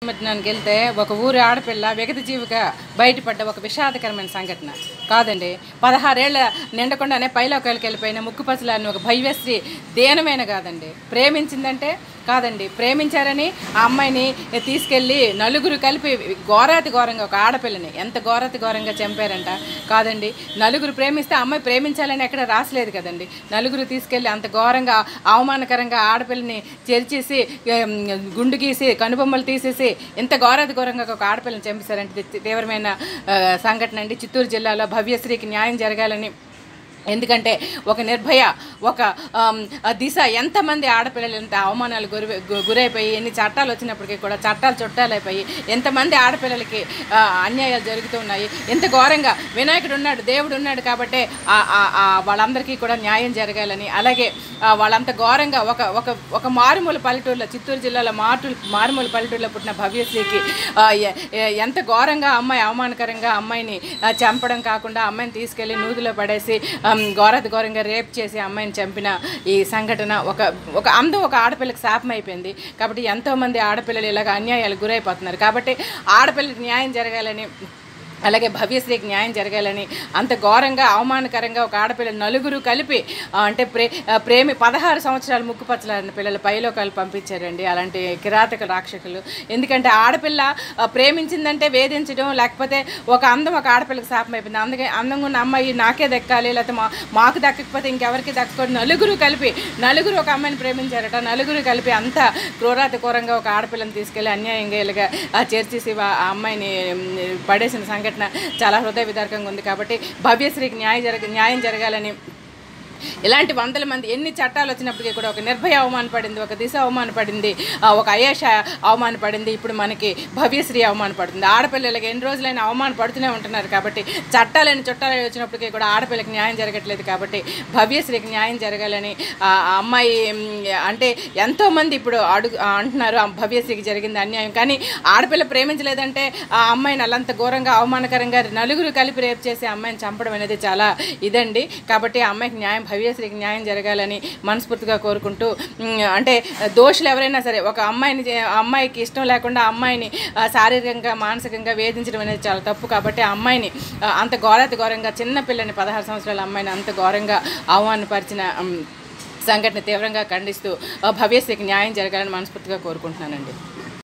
మధ్యాహ్నానికి వెళ్తే ఒక ఊరి ఆడపిల్ల విగత జీవిగా బయటపడ్డ ఒక విషాదకరమైన సంఘటన కాదండి పదహారేళ్ల నిండకుండానే పైలోకాలకు వెళ్ళిపోయిన ముక్కుపసలాన్ని ఒక భవ్యశ్రీ దేనమైన కాదండి ప్రేమించిందంటే కాదండి ప్రేమించారని ఆ అమ్మాయిని తీసుకెళ్ళి నలుగురు కలిపి ఘోరాతి ఘోరంగా ఒక ఆడపిల్లని ఎంత ఘోరాతి ఘోరంగా చంపారంట కాదండి నలుగురు ప్రేమిస్తే ఆ అమ్మాయి ప్రేమించాలని ఎక్కడ రాసలేదు కదండి నలుగురు తీసుకెళ్ళి అంత ఘోరంగా అవమానకరంగా ఆడపిల్లని చెరిచేసి ఏం, గుండు గీసి కనుబొమ్మలు తీసేసి ఇంత ఘోరాతి ఘోరంగా ఒక ఆడపిల్లని చంపేశారంటే ఇది తీవ్రమైన ఆ, సంఘటన అండి చిత్తూరు జిల్లాలో భవ్యశ్రీకి న్యాయం జరగాలని ఎందుకంటే ఒక నిర్భయ ఒక ఆమ్, ఆ దిశ ఎంతమంది ఆడపిల్లలు ఎంత అవమానాలు గురి గు- గురైపోయి ఎన్ని చట్టాలు వచ్చినప్పటికీ కూడా చట్టాలు చుట్టాలైపోయి ఎంతమంది ఆడపిల్లలకి ఆ, అన్యాయాలు జరుగుతున్నాయి ఎంత ఘోరంగా వినాయకుడు ఉన్నాడు దేవుడు ఉన్నాడు కాబట్టి ఆ- ఆ- ఆ వాళ్ళందరికీ కూడా న్యాయం జరగాలని అలాగే ఆ, వాళ్ళంత ఘోరంగా ఒక ఒక ఒక మారుమూల పల్లెటూరులో చిత్తూరు జిల్లాలో మాటు మారుమూల పల్లెటూరులో పుట్టిన భవ్యశ్రీకి ఆ, ఎ- ఎ- ఎంత ఘోరంగా అమ్మాయి అవమానకరంగా అమ్మాయిని ఆ, చంపడం కాకుండా అమ్మాయిని తీసుకెళ్లి నూతిలో పడేసి ఆమ్, ఘోరత ఘోరంగా రేప్ చేసి అమ్మాయిని చంపిన ఈ సంఘటన ఒక ఒక అందం ఒక ఆడపిల్లకి శాపం అయిపోయింది కాబట్టి ఎంతోమంది ఆడపిల్లలు ఇలాగ అన్యాయాలు గురైపోతున్నారు కాబట్టి ఆడపిల్లకి న్యాయం జరగాలని అలాగే భవ్యశ్రీకి న్యాయం జరగాలని అంత ఘోరంగా అవమానకరంగా ఒక ఆడపిల్ల నలుగురు కలిపి ఆ, అంటే ప్రే ఆ, ప్రేమి పదహారు సంవత్సరాలు ముక్కుపచ్చలాడిన పిల్లలు పైలోకాలు పంపించారండి అలాంటి కిరాతక రాక్షకులు ఎందుకంటే ఆడపిల్ల ఆ, ప్రేమించిందంటే వేధించడం లేకపోతే ఒక అందం ఒక ఆడపిల్లకి శాపం అయిపోయింది అందుకే అందంగా ఉన్న అమ్మాయి నాకే దక్కాలి లేకపోతే మా మాకు దక్కకపోతే ఇంకెవరికి దక్కకూడదు నలుగురు కలిపి నలుగురు ఒక అమ్మాయిని ప్రేమించారట నలుగురు కలిపి అంత క్రూరాతి ఘోరంగా ఒక ఆడపిల్లని తీసుకెళ్ళి అన్యాయంగా ఇలాగా ఆ చేర్చేసి వా- ఆ అమ్మాయిని ఉమ్, పడేసిన సంఘటన చాలా హృదయ విదారకంగా ఉంది కాబట్టి భవ్యశ్రీకి న్యాయం జరగ న్యాయం జరగాలని ఇలాంటి వందల మంది ఎన్ని చట్టాలు వచ్చినప్పటికీ కూడా ఒక నిర్భయ అవమానపడింది ఒక దిశ అవమానపడింది ఆ, ఒక అయేష అవమానపడింది ఇప్పుడు మనకి భవ్యశ్రీ అవమానపడుతుంది ఆడపిల్లలకి ఎన్ని రోజులైనా అవమానపడుతూనే ఉంటున్నారు కాబట్టి చట్టాలని చుట్టాలు వచ్చినప్పటికీ కూడా ఆడపిల్లకి న్యాయం జరగట్లేదు కాబట్టి భవ్యశ్రీకి న్యాయం జరగాలని ఆ ఆ అమ్మాయి ఉమ్, అంటే ఎంతోమంది ఇప్పుడు అడుగు ఆ, అంటున్నారు ఆ భవ్యశ్రీకి జరిగింది అన్యాయం కానీ ఆడపిల్ల ప్రేమించలేదంటే ఆ అమ్మాయిని అల్లంత ఘోరంగా అవమానకరంగా నలుగురు కలిపి రేపు చేసి ఆ అమ్మాయిని చంపడం అనేది చాలా ఇదండి కాబట్టి ఆ అమ్మాయికి న్యాయం భవ్యశ్రీకి న్యాయం జరగాలని మనస్ఫూర్తిగా కోరుకుంటూ ఉమ్, అంటే దోషులు ఎవరైనా సరే ఒక అమ్మాయిని చే- ఆ అమ్మాయికి ఇష్టం లేకుండా ఆ అమ్మాయిని ఆ, శారీరకంగా మానసికంగా వేధించడం అనేది చాలా తప్పు కాబట్టి ఆ అమ్మాయిని ఆ, అంత ఘోరాతి ఘోరంగా చిన్న పిల్లని పదహారు సంవత్సరాల అమ్మాయిని అంత ఘోరంగా అవమానపరిచిన ఉమ్, సంఘటన తీవ్రంగా ఖండిస్తూ ఆ, భవ్యశ్రీకి న్యాయం జరగాలని మనస్ఫూర్తిగా కోరుకుంటున్నానండి